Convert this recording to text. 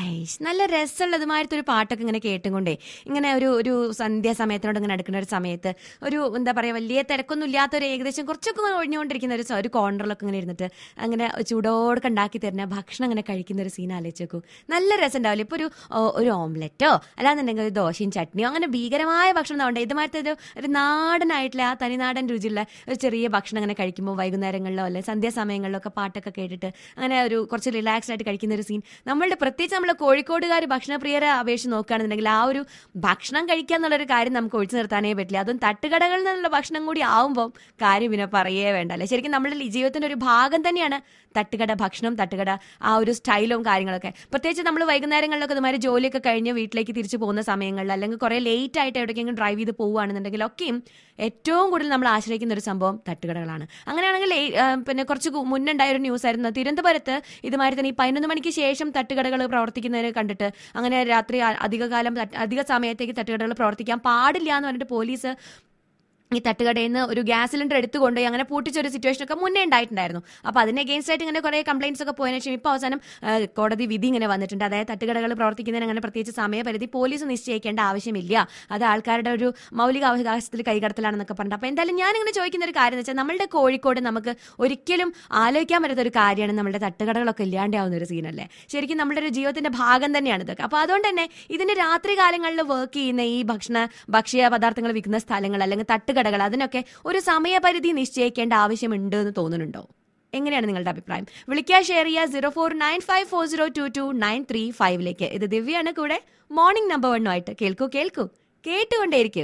ഹൈഷ് നല്ല രസമുള്ളതുമായിട്ട് ഒരു പാട്ടൊക്കെ ഇങ്ങനെ കേട്ടുകൊണ്ടേ ഇങ്ങനെ ഒരു ഒരു സന്ധ്യാസമയത്തിനോട് ഇങ്ങനെ അടുക്കുന്ന ഒരു സമയത്ത് ഒരു എന്താ പറയുക വലിയ തിരക്കൊന്നും ഇല്ലാത്ത ഒരു ഏകദേശം കുറച്ചൊക്കെ ഇങ്ങനെ ഒഴിഞ്ഞുകൊണ്ടിരിക്കുന്ന ഒരു സ- ഒരു കോർണറിലൊക്കെ ഇങ്ങനെ ഇരുന്നിട്ട് അങ്ങനെ ചൂടോടൊക്കെ ഉണ്ടാക്കി തരുന്ന ഭക്ഷണം അങ്ങനെ കഴിക്കുന്ന ഒരു സീൻ ആലോചിച്ച് നോക്കൂ നല്ല രസം ഉണ്ടാവില്ല ഇപ്പോൾ ഒരു ഓ, ഒരു ഓംലെറ്റോ അല്ലാന്നുണ്ടെങ്കിൽ ഒരു ദോശയും ചട്നിയോ അങ്ങനെ ഭീകരമായ ഭക്ഷണം ഉണ്ടാവണ്ടേ ഇതുമാരത്തെ ഒരു ഒരു നാടനായിട്ടുള്ള ആ തനിനാടൻ രുചിയുള്ള ഒരു ചെറിയ ഭക്ഷണം അങ്ങനെ കഴിക്കുമ്പോൾ വൈകുന്നേരങ്ങളിലോ അല്ലെങ്കിൽ സന്ധ്യാസമയങ്ങളിലോ ഒക്കെ പാട്ടൊക്കെ കേട്ടിട്ട് അങ്ങനെ ഒരു കുറച്ച് റിലാക്സ്ഡ് ആയിട്ട് കഴിക്കുന്ന ഒരു സീൻ നമ്മളുടെ പ്രത്യേകിച്ച് നമ്മൾ കോഴിക്കോടുകാർ ഭക്ഷണപ്രിയരെ അപേക്ഷിച്ച് നോക്കുകയാണെന്നുണ്ടെങ്കിൽ ആ ഒരു ഭക്ഷണം കഴിക്കുക എന്നുള്ളൊരു കാര്യം നമുക്ക് ഒഴിച്ചു നിർത്താനേ പറ്റില്ല അതും തട്ടുകടകളിൽ നിന്നുള്ള ഭക്ഷണം കൂടി ആവുമ്പോൾ കാര്യം പിന്നെ പറയേ വേണ്ട അല്ലേ ശരിക്കും നമ്മുടെ ജീവിതത്തിന്റെ ഒരു ഭാഗം തന്നെയാണ് തട്ടുകട ഭക്ഷണം തട്ടുകട ആ ഒരു സ്റ്റൈലും കാര്യങ്ങളൊക്കെ പ്രത്യേകിച്ച് നമ്മൾ വൈകുന്നേരങ്ങളിലൊക്കെ ഇതുമാതിരി ജോലിയൊക്കെ കഴിഞ്ഞ് വീട്ടിലേക്ക് തിരിച്ചു പോകുന്ന സമയങ്ങളിൽ അല്ലെങ്കിൽ കുറേ ലേറ്റ് ആയിട്ട് എവിടേക്കെങ്കിലും ഡ്രൈവ് ചെയ്ത് പോവുകയാണെന്നുണ്ടെങ്കിൽ ഒക്കെയും ഏറ്റവും കൂടുതൽ നമ്മൾ ആശ്രയിക്കുന്ന ഒരു സംഭവം തട്ടുകടകളാണ് അങ്ങനെയാണെങ്കിൽ ലേ- ആ, പിന്നെ കുറച്ച് കു- മുന്നുണ്ടായ ഒരു ന്യൂസ് ആയിരുന്നു തിരുവനന്തപുരത്ത് ഇതുമാതിരി തന്നെ ഈ പതിനൊന്ന് മണിക്ക് ശേഷം തട്ടുകടകൾ പ്രവർത്തിക്കുന്നതിന് കണ്ടിട്ട് അങ്ങനെ രാത്രി അ- അധികകാലം തട്ട്- അധിക സമയത്തേക്ക് തട്ടുകടകൾ പ്രവർത്തിക്കാൻ പാടില്ല എന്ന് പറഞ്ഞിട്ട് പോലീസ് ഈ തട്ടുകടയിൽ നിന്ന് ഒരു ഗ്യാസ് സിലിണ്ടർ എടുത്തു കൊണ്ടുപോയി അങ്ങനെ പൂട്ടിച്ച ഒരു സിറ്റുവേഷൻ ഒക്കെ മുന്നേ ഉണ്ടായിട്ടുണ്ടായിരുന്നു അപ്പോൾ അതിന് അഗേൻസ്റ്റ് ആയിട്ട് ഇങ്ങനെ കുറേ കംപ്ലയിൻസ് ഒക്കെ പോയതിനു ശേഷം ഇപ്പോൾ അവസാനം ആ, കോടതി വിധി ഇങ്ങനെ വന്നിട്ടുണ്ട് അതായത് തട്ടുകടകൾ പ്രവർത്തിക്കുന്നതിന് അങ്ങനെ പ്രത്യേകിച്ച് സമയപരിധി പോലീസ് നിശ്ചയിക്കേണ്ട ആവശ്യമില്ല അത് ആൾക്കാരുടെ ഒരു മൗലിക അവകാശത്തിൽ കൈകടത്തലാണെന്നൊക്കെ പറഞ്ഞിട്ട് അപ്പോൾ എന്തായാലും ഞാനിങ്ങനെ ചോദിക്കുന്ന ഒരു കാര്യം എന്ന് വെച്ചാൽ നമ്മളുടെ കോഴിക്കോട് നമുക്ക് ഒരിക്കലും ആലോചിക്കാൻ പറ്റാത്ത ഒരു കാര്യമാണ് നമ്മുടെ തട്ടുകടകളൊക്കെ ഇല്ലാണ്ടാവുന്ന ഒരു സീനല്ലേ ശരിക്കും നമ്മുടെ ഒരു ജീവിതത്തിന്റെ ഭാഗം തന്നെയാണ് ഇതൊക്കെ അപ്പോൾ അതുകൊണ്ട് തന്നെ ഇതിന്റെ രാത്രി കാലങ്ങളിൽ വർക്ക് ചെയ്യുന്ന ഈ ഭക്ഷണ ഭക്ഷ്യ പദാർത്ഥങ്ങൾ വിൽക്കുന്ന സ്ഥലങ്ങൾ അല്ലെങ്കിൽ തട്ടുകടകൾ അതിനൊക്കെ ഒരു സമയപരിധി നിശ്ചയിക്കേണ്ട ആവശ്യമുണ്ട് എന്ന് തോന്നുന്നുണ്ടോ എങ്ങനെയാണ് നിങ്ങളുടെ അഭിപ്രായം വിളിക്കുക ഷെയർ ചെയ്യുക zero four nine five four zero two two nine three ഫൈവിലേക്ക് ഇത് ദിവ്യാണ് കൂടെ മോർണിംഗ് നമ്പർ വണ്ണുമായിട്ട് കേൾക്കൂ കേൾക്കൂ കേട്ടുകൊണ്ടേയിരിക്കൂ